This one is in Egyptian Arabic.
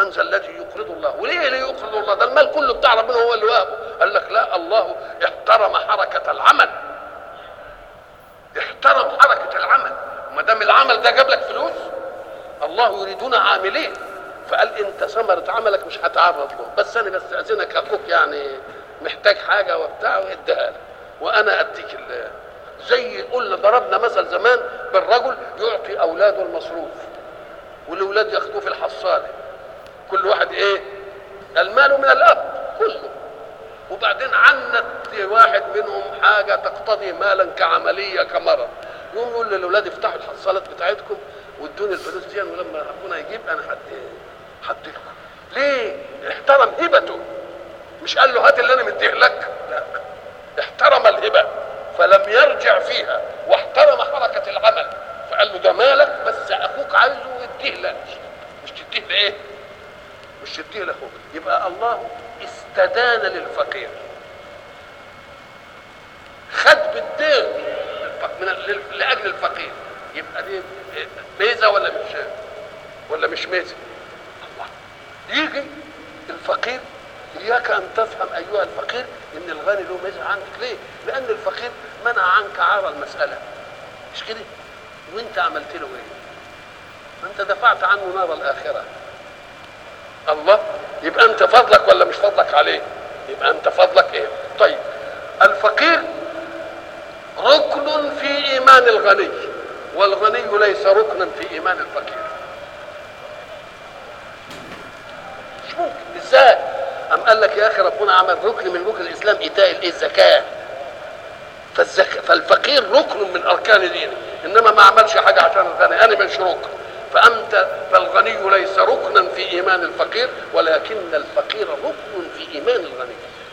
من ذا الذي يقرض الله وليه لا يقرض الله ده المال كله بتاع ربنا هو اللي وهبه قال لك لا الله احترم حركه العمل احترم حركه العمل ما دام العمل ده جاب لك فلوس الله يريدون عاملين فقال انت ثمره عملك مش هتعرض له بس انا بستاذنك اخوك يعني محتاج حاجه وبتاع واديها لك وانا اديك ال- زي قلنا ضربنا مثل زمان بالرجل يعطي اولاده المصروف والاولاد ياخدوه في الحصاله كل واحد ايه المال من الاب كله وبعدين عنت واحد منهم حاجه تقتضي مالا كعمليه كمرض يقوم يقول للاولاد افتحوا الحصالات بتاعتكم وادوني الفلوس دي ولما ربنا يجيب انا هدي هدي لكم ليه؟ احترم هبته مش قال له هات اللي انا مديه لك لا احترم الهبه فلم يرجع فيها واحترم حركه العمل فقال له ده مالك بس اخوك عايزه يديه لك مش تديه لايه؟ مش تديه لاخوك يبقى الله استدان للفقير خد بالدين للف- من لل- لاجل الفقير يبقى دي ميزه ولا مش ولا مش ميزه الله يجي الفقير اياك ان تفهم ايها الفقير ان الغني له ميزه عنك ليه؟ لان الفقير منع عنك عار المساله مش كده؟ وانت عملت له ايه؟ انت دفعت عنه نار الاخره الله يبقى انت فضلك ولا مش فضلك عليه؟ يبقى انت فضلك ايه؟ طيب الفقير ركن في ايمان الغني والغني ليس ركنا في ايمان الفقير مش ممكن ازاي ام قال لك يا اخي ربنا عمل ركن من ركن الاسلام ايتاء الايه الزكاه فالزك... فالفقير ركن من اركان دينه انما ما عملش حاجه عشان الغني انا مش ركن فانت فالغني ليس ركنا في ايمان الفقير ولكن الفقير ركن في ايمان الغني